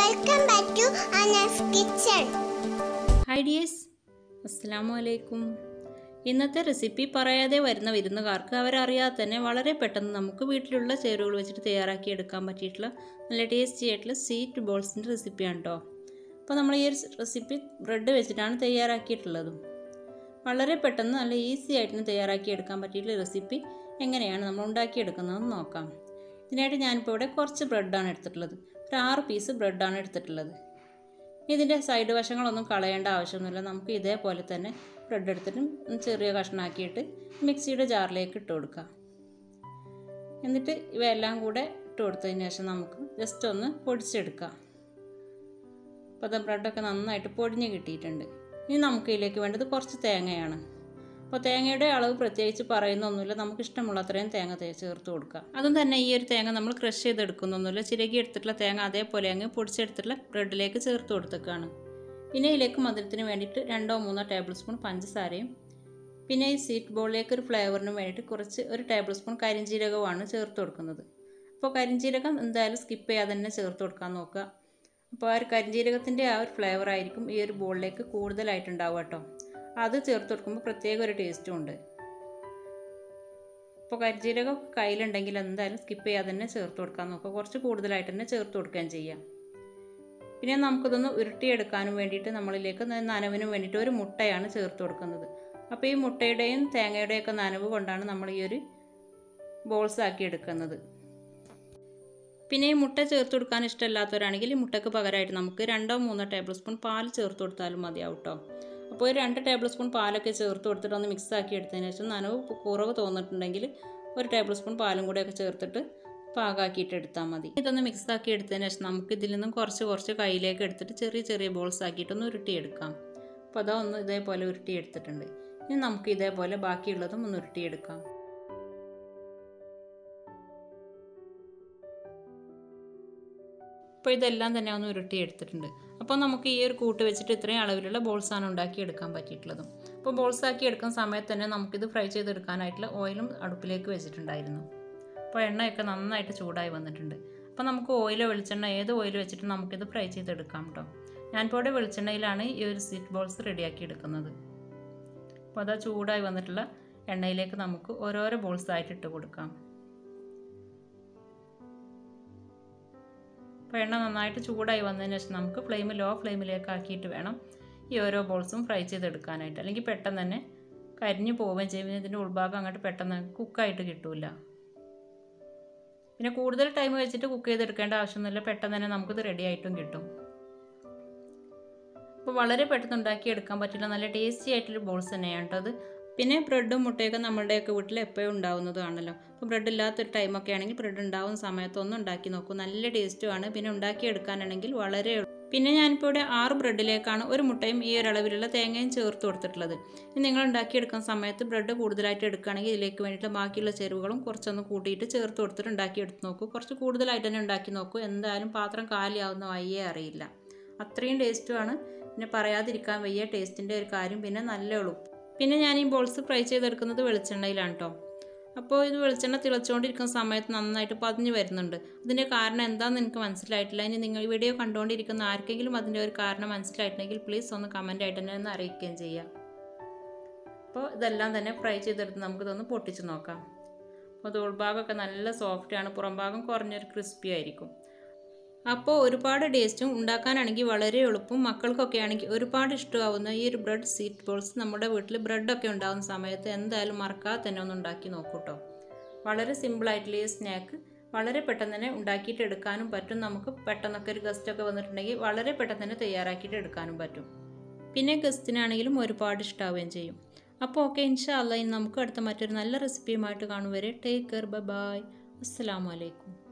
welcome back to Anas kitchen hi dears അസ്സാം വലൈക്കും ഇന്നത്തെ റെസിപ്പി പറയാതെ വരുന്ന വിരുന്നുകാർക്ക് അവരറിയാതെ തന്നെ വളരെ പെട്ടെന്ന് നമുക്ക് വീട്ടിലുള്ള ചേരുവകൾ വെച്ചിട്ട് തയ്യാറാക്കി എടുക്കാൻ പറ്റിയിട്ടുള്ള നല്ല ടേസ്റ്റി ആയിട്ടുള്ള സ്വീറ്റ് ബോൾസിൻ്റെ റെസിപ്പിയാണ് കേട്ടോ അപ്പോൾ നമ്മൾ ഈ ഒരു റെസിപ്പി ബ്രെഡ് വെച്ചിട്ടാണ് തയ്യാറാക്കിയിട്ടുള്ളതും വളരെ പെട്ടെന്ന് നല്ല ഈസി ആയിട്ട് തയ്യാറാക്കി എടുക്കാൻ പറ്റിയിട്ടുള്ള റെസിപ്പി എങ്ങനെയാണ് നമ്മൾ ഉണ്ടാക്കിയെടുക്കുന്നതെന്ന് നോക്കാം ഇതിനായിട്ട് ഞാനിപ്പോൾ ഇവിടെ കുറച്ച് ബ്രെഡാണ് എടുത്തിട്ടുള്ളത് ഒരു ആറ് പീസ് ബ്രെഡാണ് എടുത്തിട്ടുള്ളത് ഇതിൻ്റെ സൈഡ് വശങ്ങളൊന്നും കളയേണ്ട ആവശ്യമൊന്നുമില്ല നമുക്ക് ഇതേപോലെ തന്നെ ബ്രെഡ് എടുത്തിട്ട് ഒന്ന് ചെറിയ കഷ്ണാക്കിയിട്ട് മിക്സിയുടെ ജാറിലേക്ക് ഇട്ട് കൊടുക്കാം എന്നിട്ട് ഇവയെല്ലാം കൂടെ ഇട്ട് കൊടുത്തതിന് ശേഷം നമുക്ക് ജസ്റ്റ് ഒന്ന് പൊടിച്ചെടുക്കാം അപ്പോൾ അത് ബ്രെഡൊക്കെ നന്നായിട്ട് പൊടിഞ്ഞ് കിട്ടിയിട്ടുണ്ട് ഇനി നമുക്ക് ഇതിലേക്ക് വേണ്ടത് കുറച്ച് തേങ്ങയാണ് അപ്പോൾ തേങ്ങയുടെ അളവ് പ്രത്യേകിച്ച് പറയുന്നൊന്നുമില്ല നമുക്ക് ഇഷ്ടമുള്ള അത്രയും തേങ്ങ തേ ചേർത്ത് കൊടുക്കുക അതും തന്നെ ഈ ഒരു തേങ്ങ നമ്മൾ ക്രഷ് ചെയ്തെടുക്കുന്നൊന്നുമില്ല ചിരകി എടുത്തിട്ടുള്ള തേങ്ങ അതേപോലെ അങ്ങ് പൊടിച്ചെടുത്തിട്ടുള്ള ബ്രെഡിലേക്ക് ചേർത്ത് കൊടുത്തേക്കാണ് പിന്നെ ഇതിലേക്ക് മധുരത്തിന് വേണ്ടിയിട്ട് രണ്ടോ മൂന്നോ ടേബിൾ സ്പൂൺ പഞ്ചസാരയും പിന്നെ ഈ സ്വീറ്റ് ബോളിലേക്ക് ഒരു ഫ്ലേവറിന് വേണ്ടിയിട്ട് കുറച്ച് ഒരു ടേബിൾ സ്പൂൺ കരിഞ്ജീരകവുമാണ് ചേർത്ത് കൊടുക്കുന്നത് അപ്പോൾ കരിഞ്ജീരകം എന്തായാലും സ്കിപ്പ് ചെയ്യാതെ തന്നെ ചേർത്ത് കൊടുക്കാൻ നോക്കുക അപ്പോൾ ആ ഒരു കരിഞ്ജീരകത്തിൻ്റെ ആ ഒരു ഫ്ലേവർ ആയിരിക്കും ഈ ഒരു ബോളിലേക്ക് കൂടുതലായിട്ടുണ്ടാവുക കേട്ടോ അത് ചേർത്ത് കൊടുക്കുമ്പോൾ പ്രത്യേക ഒരു ടേസ്റ്റും ഉണ്ട് ഇപ്പോൾ കരിജീരകം കയ്യിലുണ്ടെങ്കിൽ എന്തായാലും സ്കിപ്പ് ചെയ്യാതെ തന്നെ ചേർത്ത് കൊടുക്കാൻ നോക്കുക കുറച്ച് കൂടുതലായിട്ട് തന്നെ ചേർത്ത് കൊടുക്കുകയും ചെയ്യാം പിന്നെ നമുക്കിതൊന്ന് ഉരുട്ടിയെടുക്കാനും വേണ്ടിയിട്ട് നമ്മളിലേക്ക് നനവിനും വേണ്ടിയിട്ട് ഒരു മുട്ടയാണ് ചേർത്ത് കൊടുക്കുന്നത് അപ്പോൾ ഈ മുട്ടയുടെയും തേങ്ങയുടെയൊക്കെ നനവ് കൊണ്ടാണ് നമ്മൾ ഈ ഒരു ബോൾസ് ആക്കി എടുക്കുന്നത് പിന്നെ ഈ മുട്ട ചേർത്ത് കൊടുക്കാൻ ഇഷ്ടമില്ലാത്തവരാണെങ്കിൽ ഈ മുട്ടയ്ക്ക് പകരമായിട്ട് നമുക്ക് രണ്ടോ മൂന്നോ ടേബിൾ സ്പൂൺ പാൽ ചേർത്ത് കൊടുത്താലും മതിയാവും കേട്ടോ അപ്പോൾ ഒരു രണ്ട് ടേബിൾ സ്പൂൺ പാലൊക്കെ ചേർത്ത് കൊടുത്തിട്ട് ഒന്ന് മിക്സ് ആക്കി എടുത്തതിന് ശേഷം നനവ് കുറവ് തോന്നിട്ടുണ്ടെങ്കിൽ ഒരു ടേബിൾ സ്പൂൺ പാലും കൂടെയൊക്കെ ചേർത്തിട്ട് പാകാക്കിയിട്ട് എടുത്താൽ മതി ഇതൊന്ന് മിക്സ് ആക്കി എടുത്തതിന് ശേഷം നമുക്ക് ഇതിൽ നിന്നും കുറച്ച് കുറച്ച് കയ്യിലേക്ക് എടുത്തിട്ട് ചെറിയ ചെറിയ ബോൾസ് ആക്കിയിട്ടൊന്ന് ഉരുട്ടിയെടുക്കാം അപ്പോൾ അതാ ഒന്ന് ഇതേപോലെ ഉരുട്ടിയെടുത്തിട്ടുണ്ട് ഇനി നമുക്ക് ഇതേപോലെ ബാക്കിയുള്ളതും ഒന്ന് ഉരുട്ടിയെടുക്കാം അപ്പോൾ ഇതെല്ലാം തന്നെ ഒന്ന് ഉരുട്ടി എടുത്തിട്ടുണ്ട് അപ്പോൾ നമുക്ക് ഈ ഒരു കൂട്ട് വെച്ചിട്ട് ഇത്രയും അളവിലുള്ള ബോൾസാണ് ഉണ്ടാക്കി എടുക്കാൻ പറ്റിയിട്ടുള്ളതും അപ്പോൾ ബോൾസ് ആക്കി എടുക്കുന്ന സമയത്ത് തന്നെ നമുക്കിത് ഫ്രൈ ചെയ്തെടുക്കാനായിട്ടുള്ള ഓയിലും അടുപ്പിലേക്ക് വെച്ചിട്ടുണ്ടായിരുന്നു അപ്പോൾ എണ്ണയൊക്കെ നന്നായിട്ട് ചൂടായി വന്നിട്ടുണ്ട് അപ്പോൾ നമുക്ക് ഓയിലോ വെളിച്ചെണ്ണ ഏത് ഓയിൽ വെച്ചിട്ട് നമുക്കിത് ഫ്രൈ ചെയ്തെടുക്കാം കേട്ടോ ഞാനിപ്പോൾ ഇവിടെ വെളിച്ചെണ്ണയിലാണ് ഈ ഒരു സ്വീറ്റ് ബോൾസ് റെഡിയാക്കി എടുക്കുന്നത് അപ്പോൾ അതാ ചൂടായി വന്നിട്ടുള്ള എണ്ണയിലേക്ക് നമുക്ക് ഓരോരോ ബോൾസ് ആയിട്ട് ഇട്ട് കൊടുക്കാം അപ്പോൾ എണ്ണ നന്നായിട്ട് ചൂടായി വന്നതിന് ശേഷം നമുക്ക് ഫ്ലെയിം ലോ ഫ്ലെയിമിലേക്ക് ആക്കിയിട്ട് വേണം ഈ ഓരോ ബോൾസും ഫ്രൈ ചെയ്തെടുക്കാനായിട്ട് അല്ലെങ്കിൽ പെട്ടെന്ന് തന്നെ കരിഞ്ഞു പോവുകയും ചെയ്യും ഇതിൻ്റെ ഉൾഭാഗം അങ്ങോട്ട് പെട്ടെന്ന് കുക്കായിട്ട് കിട്ടില്ല പിന്നെ കൂടുതൽ ടൈം വെച്ചിട്ട് കുക്ക് ചെയ്തെടുക്കേണ്ട ആവശ്യമൊന്നുമില്ല പെട്ടെന്ന് തന്നെ നമുക്കിത് റെഡി ആയിട്ടും കിട്ടും അപ്പോൾ വളരെ പെട്ടെന്ന് ഉണ്ടാക്കിയെടുക്കാൻ പറ്റില്ല നല്ല ടേസ്റ്റി ആയിട്ടുള്ള ബോൾസ് തന്നെയാണ് കേട്ടോ അത് പിന്നെ ബ്രെഡും മുട്ടയൊക്കെ നമ്മളുടെയൊക്കെ വീട്ടിൽ എപ്പോഴും ഉണ്ടാവുന്നതാണല്ലോ അപ്പോൾ ബ്രെഡ് ഇല്ലാത്തൊരു ടൈമൊക്കെ ആണെങ്കിൽ ബ്രെഡ് ഉണ്ടാവുന്ന സമയത്ത് ഒന്ന് ഉണ്ടാക്കി നോക്കൂ നല്ല ടേസ്റ്റുമാണ് പിന്നെ ഉണ്ടാക്കിയെടുക്കാനാണെങ്കിൽ വളരെ പിന്നെ ഞാനിപ്പോൾ ഇവിടെ ആറ് ബ്രെഡിലേക്കാണ് ഒരു മുട്ടയും ഈ ഒരളവിലുള്ള തേങ്ങയും ചേർത്ത് കൊടുത്തിട്ടുള്ളത് ഇനി നിങ്ങൾ ഉണ്ടാക്കിയെടുക്കുന്ന സമയത്ത് ബ്രെഡ് കൂടുതലായിട്ട് എടുക്കുകയാണെങ്കിൽ ഇതിലേക്ക് വേണ്ടിയിട്ട് ബാക്കിയുള്ള ചേരുവകളും കുറച്ചൊന്ന് കൂട്ടിയിട്ട് ചേർത്ത് കൊടുത്തിട്ട് ഉണ്ടാക്കിയെടുത്ത് നോക്കൂ കുറച്ച് കൂടുതലായിട്ട് തന്നെ ഉണ്ടാക്കി നോക്കൂ എന്തായാലും പാത്രം കാലിയാവുന്ന വയ്യേ അറിയില്ല അത്രയും ടേസ്റ്റുമാണ് പിന്നെ പറയാതിരിക്കാൻ വയ്യ ടേസ്റ്റിൻ്റെ ഒരു കാര്യം പിന്നെ നല്ല എളുപ്പം പിന്നെ ഞാൻ ഈ ബോൾസ് ഫ്രൈ ചെയ്തെടുക്കുന്നത് വെളിച്ചെണ്ണയിലാണ് കേട്ടോ അപ്പോൾ ഇത് വെളിച്ചെണ്ണ തിളച്ചുകൊണ്ടിരിക്കുന്ന സമയത്ത് നന്നായിട്ട് പതിഞ്ഞ് വരുന്നുണ്ട് അതിൻ്റെ കാരണം എന്താണെന്ന് എനിക്ക് മനസ്സിലായിട്ടില്ല ഇനി നിങ്ങൾ ഈ വീഡിയോ കണ്ടുകൊണ്ടിരിക്കുന്ന ആർക്കെങ്കിലും അതിൻ്റെ ഒരു കാരണം മനസ്സിലായിട്ടുണ്ടെങ്കിൽ പ്ലീസ് ഒന്ന് കമൻ്റ് ആയിട്ട് തന്നെ ഒന്ന് അറിയിക്കുകയും ചെയ്യാം അപ്പോൾ ഇതെല്ലാം തന്നെ ഫ്രൈ ചെയ്തെടുത്ത് നമുക്കിതൊന്ന് പൊട്ടിച്ച് നോക്കാം അപ്പോൾ ഇത് ഉൾഭാഗമൊക്കെ നല്ല സോഫ്റ്റാണ് പുറം ഭാഗം കുറഞ്ഞൊരു ക്രിസ്പി ആയിരിക്കും അപ്പോൾ ഒരുപാട് ടേസ്റ്റും ഉണ്ടാക്കാനാണെങ്കിൽ വളരെ എളുപ്പവും മക്കൾക്കൊക്കെ ആണെങ്കിൽ ഒരുപാട് ഇഷ്ടമാവുന്ന ഈ ഒരു ബ്രെഡ് സീറ്റ് ബോൾസ് നമ്മുടെ വീട്ടിൽ ബ്രെഡൊക്കെ ഉണ്ടാകുന്ന സമയത്ത് എന്തായാലും മറക്കാതെ തന്നെ ഒന്ന് ഉണ്ടാക്കി നോക്കൂട്ടോ വളരെ സിമ്പിളായിട്ടുള്ള ഈ സ്നാക്ക് വളരെ പെട്ടെന്ന് തന്നെ ഉണ്ടാക്കിയിട്ട് എടുക്കാനും പറ്റും നമുക്ക് പെട്ടെന്നൊക്കെ ഒരു ഗസ്റ്റൊക്കെ വന്നിട്ടുണ്ടെങ്കിൽ വളരെ പെട്ടെന്ന് തന്നെ തയ്യാറാക്കിയിട്ട് എടുക്കാനും പറ്റും പിന്നെ ഗസ്റ്റിനാണെങ്കിലും ഒരുപാട് ഇഷ്ടാവുകയും ചെയ്യും അപ്പോൾ ഓക്കെ ഇൻഷാ അല്ല ഇനി നമുക്ക് അടുത്ത മറ്റൊരു നല്ല റെസിപ്പിയുമായിട്ട് കാണും വരെ ടേക്ക് കെയർ ബൈ അസ്സാം വലൈക്കും